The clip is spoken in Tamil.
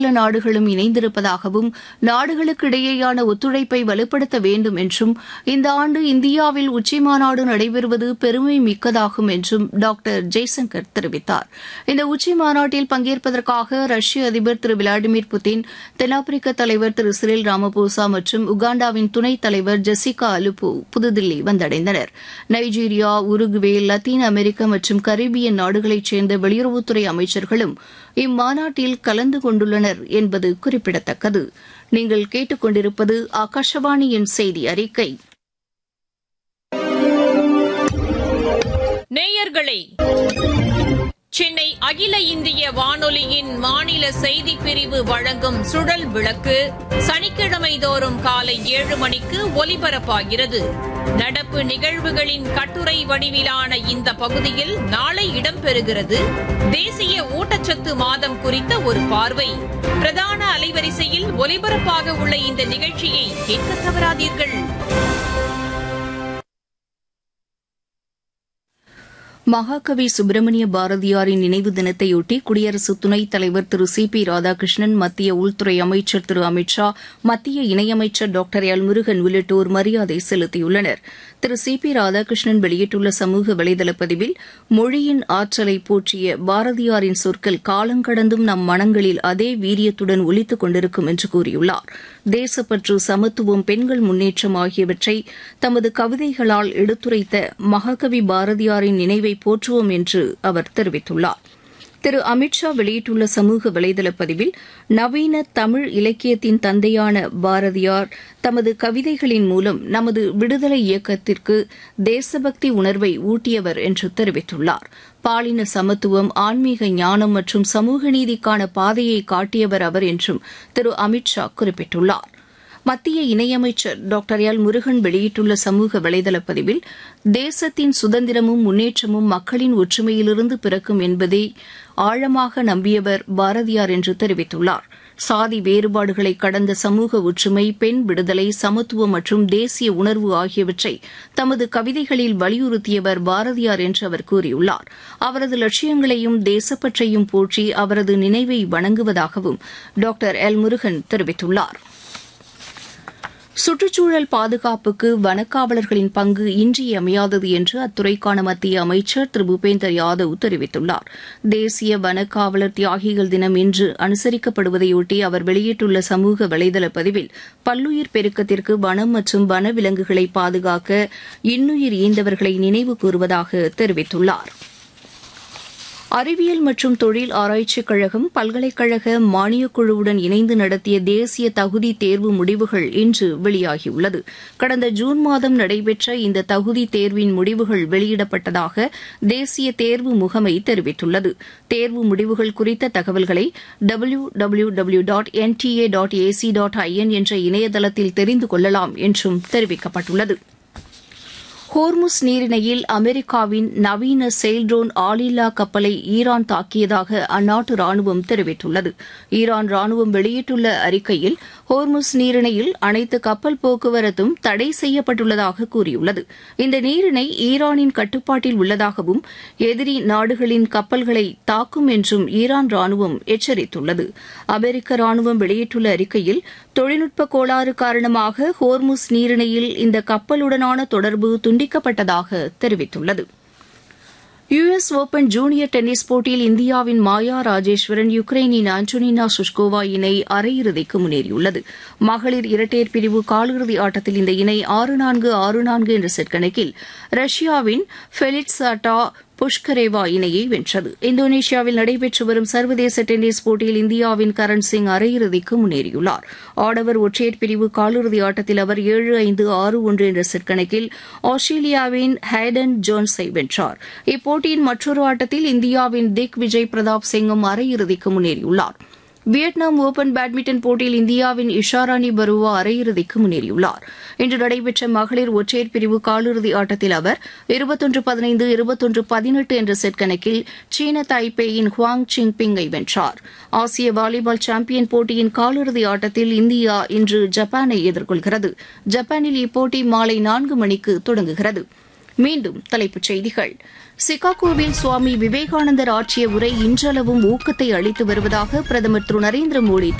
பல நாடுகளும் இணைந்திருப்பதாகவும் நாடுகளுக்கு இடையேயான ஒத்துழைப்பை வலுப்படுத்த வேண்டும் என்றும் இந்த ஆண்டு இந்தியாவில் உச்சிமாநாடு நடைபெறுவது பெருமை மிக்கதாகும் என்றும் டாக்டர் ஜெய்சங்கர் தெரிவித்தார் இந்த உச்சி மாநாட்டில் பங்கேற்பதற்காக ரஷ்ய அதிபர் திரு விளாடிமிர் புட்டின் தென்னாப்பிரிக்க தலைவர் திரு சிறில் ராமபோசா மற்றும் உகாண்டாவின் துணைத் தலைவர் ஜெசிகா அலுப்பு புதுதில்லி வந்தடைந்தனர் நைஜீரியா உருகுவே லத்தீன் அமெரிக்க மற்றும் கரீபியன் நாடுகளைச் சேர்ந்த வெளியுறவுத்துறை அமைச்சர்களும் இம்மாநாட்டில் கலந்து கொண்டுள்ளனர் என்பது குறிப்பிடத்தக்கது நீங்கள் கேட்டுக்கொண்டிருப்பது ஆகாஷவாணியின் செய்தி அறிக்கை நேயர்களே சென்னை அகில இந்திய வானொலியின் மாநில செய்திப் பிரிவு வழங்கும் சுழல் விளக்கு சனிக்கிழமை தோறும் காலை ஏழு மணிக்கு ஒலிபரப்பாகிறது நடப்பு நிகழ்வுகளின் கட்டுரை வடிவிலான இந்த பகுதியில் நாளை இடம்பெறுகிறது தேசிய ஊட்டச்சத்து மாதம் குறித்த ஒரு பார்வை பிரதான அலைவரிசையில் ஒலிபரப்பாக உள்ள இந்த நிகழ்ச்சியை கேட்க தவறாதீர்கள் மகாகவி சுப்பிரமணிய பாரதியாரின் நினைவு தினத்தையொட்டி குடியரசு துணைத் தலைவர் திரு சி பி ராதாகிருஷ்ணன் மத்திய உள்துறை அமைச்சர் திரு அமித் ஷா மத்திய இணையமைச்சர் டாக்டர் எல் முருகன் உள்ளிட்டோர் மரியாதை செலுத்தியுள்ளனர் திரு சி பி ராதாகிருஷ்ணன் வெளியிட்டுள்ள சமூக வலைதள பதிவில் மொழியின் ஆற்றலை போற்றிய பாரதியாரின் சொற்கள் காலங்கடந்தும் நம் மனங்களில் அதே வீரியத்துடன் ஒலித்துக் கொண்டிருக்கும் என்று கூறியுள்ளார் தேசப்பற்று சமத்துவம் பெண்கள் முன்னேற்றம் ஆகியவற்றை தமது கவிதைகளால் எடுத்துரைத்த மகாகவி பாரதியாரின் நினைவை போற்றுவோம் என்று அவர் தெரிவித்துள்ளார் திரு அமித் ஷா வெளியிட்டுள்ள சமூக வலைதள பதிவில் நவீன தமிழ் இலக்கியத்தின் தந்தையான பாரதியார் தமது கவிதைகளின் மூலம் நமது விடுதலை இயக்கத்திற்கு தேசபக்தி உணர்வை ஊட்டியவர் என்று தெரிவித்துள்ளார் பாலின சமத்துவம் ஆன்மீக ஞானம் மற்றும் சமூக நீதிக்கான பாதையை காட்டியவர் அவர் என்றும் திரு அமித் ஷா குறிப்பிட்டுள்ளார் மத்திய இணையமைச்சர் டாக்டர் எல் முருகன் வெளியிட்டுள்ள சமூக வலைதள பதிவில் தேசத்தின் சுதந்திரமும் முன்னேற்றமும் மக்களின் ஒற்றுமையிலிருந்து பிறக்கும் என்பதை ஆழமாக நம்பியவர் பாரதியார் என்று தெரிவித்துள்ளார் சாதி வேறுபாடுகளை கடந்த சமூக ஒற்றுமை பெண் விடுதலை சமத்துவம் மற்றும் தேசிய உணர்வு ஆகியவற்றை தமது கவிதைகளில் வலியுறுத்தியவர் பாரதியார் என்று அவர் கூறியுள்ளார் அவரது லட்சியங்களையும் தேசப்பற்றையும் போற்றி அவரது நினைவை வணங்குவதாகவும் டாக்டர் எல் முருகன் தெரிவித்துள்ளாா் சுற்றுச்சூழல் பாதுகாப்புக்கு வனக்காவலர்களின் பங்கு இன்றியமையாதது என்று அத்துறைக்கான மத்திய அமைச்சர் திரு பூபேந்தர் யாதவ் தெரிவித்துள்ளார் தேசிய வனக்காவலர் தியாகிகள் தினம் இன்று அனுசரிக்கப்படுவதையொட்டி அவர் வெளியிட்டுள்ள சமூக வலைதள பதிவில் பல்லுயிர் பெருக்கத்திற்கு வனம் மற்றும் வனவிலங்குகளை பாதுகாக்க இன்னுயிர் ஈந்தவர்களை நினைவு கூறுவதாக தெரிவித்துள்ளாா் அறிவியல் மற்றும் தொழில் ஆராய்ச்சிக் கழகம் பல்கலைக்கழக மானியக் குழுவுடன் இணைந்து நடத்திய தேசிய தகுதி தேர்வு முடிவுகள் இன்று வெளியாகியுள்ளது கடந்த ஜூன் மாதம் நடைபெற்ற இந்த தகுதி தேர்வின் முடிவுகள் வெளியிடப்பட்டதாக தேசிய தேர்வு முகமை தெரிவித்துள்ளது தேர்வு முடிவுகள் குறித்த தகவல்களை W W W dot NTA dot AC dot IN என்ற இணையதளத்தில் தெரிந்து கொள்ளலாம் என்றும் தெரிவிக்கப்பட்டுள்ளது ஹோர்முஸ் நீரிணையில் அமெரிக்காவின் நவீன செயில்ட்ரோன் ஆளில்லா கப்பலை ஈரான் தாக்கியதாக அந்நாட்டு ராணுவம் தெரிவித்துள்ளது ஈரான் ராணுவம் வெளியிட்டுள்ள அறிக்கையில் ஹோர்முஸ் நீரிணையில் அனைத்து கப்பல் போக்குவரத்தும் தடை செய்யப்பட்டுள்ளதாக கூறியுள்ளது இந்த நீரிணை ஈரானின் கட்டுப்பாட்டில் உள்ளதாகவும் எதிரி நாடுகளின் கப்பல்களை தாக்கும் என்றும் ஈரான் ராணுவம் எச்சரித்துள்ளது அமெரிக்க ராணுவம் வெளியிட்டுள்ள அறிக்கையில் தொழில்நுட்ப கோளாறு காரணமாக ஹோர்முஸ் நீரிணையில் இந்த கப்பலுடனான தொடர்பு துண்டிக்கப்பட்டதாக தெரிவித்துள்ளது யுஎஸ் ஓபன் ஜூனியர் டென்னிஸ் போட்டியில் இந்தியாவின் மாயா ராஜேஸ்வரன் யுக்ரைனின் ஆண்டோனினா சுஷ்கோவா இணை அரையிறுதிக்கு முன்னேறியுள்ளது மகளிர் இரட்டையர் பிரிவு காலிறுதி ஆட்டத்தில் இந்த இணை ஆறு நான்கு ஆறு நான்கு என்ற செட் கணக்கில் ரஷ்யாவின் ஃபெலிட்சாட்டா புஷ்கரேவா இணையை வென்றது இந்தோனேஷியாவில் நடைபெற்று வரும் சர்வதேச டென்னிஸ் போட்டியில் இந்தியாவின் கரண் சிங் அரையிறுதிக்கு முன்னேறியுள்ளார் ஆடவர் ஒற்றையர் பிரிவு காலிறுதி ஆட்டத்தில் அவர் ஏழு ஐந்து ஆறு ஒன்று என்ற செட் கணக்கில் ஆஸ்திரேலியாவின் ஹேடன் ஜோன்ஸை வென்றார் இப்போட்டியின் மற்றொரு ஆட்டத்தில் இந்தியாவின் திக் விஜய் பிரதாப் சிங்கும் அரையிறுதிக்கு முன்னேறியுள்ளார் வியட்நாம் ஓபன் பேட்மிண்டன் போட்டியில் இந்தியாவின் இஷாராணி பருவா அரையிறுதிக்கு முன்னேறியுள்ளார் இன்று நடைபெற்ற மகளிர் ஒற்றையர் பிரிவு காலிறுதி ஆட்டத்தில் அவர் இருபத்தொன்று பதினைந்து இருபத்தொன்று பதினெட்டு என்ற செட் கணக்கில் சீன தாய்பேயின் ஹுவாங் சிங் பிங்கை வென்றார் ஆசிய வாலிபால் சாம்பியன் போட்டியின் காலிறுதி ஆட்டத்தில் இந்தியா இன்று ஜப்பானை எதிர்கொள்கிறது ஜப்பானில் இப்போட்டி மாலை நான்கு மணிக்கு தொடங்குகிறது மீண்டும் தலைப்புச் செய்திகள் சிகாகோவில் சுவாமி விவேகானந்தர் ஆற்றிய உரை இன்றளவும் ஊக்கத்தை அளித்து வருவதாக பிரதமர் திரு நரேந்திர மோடி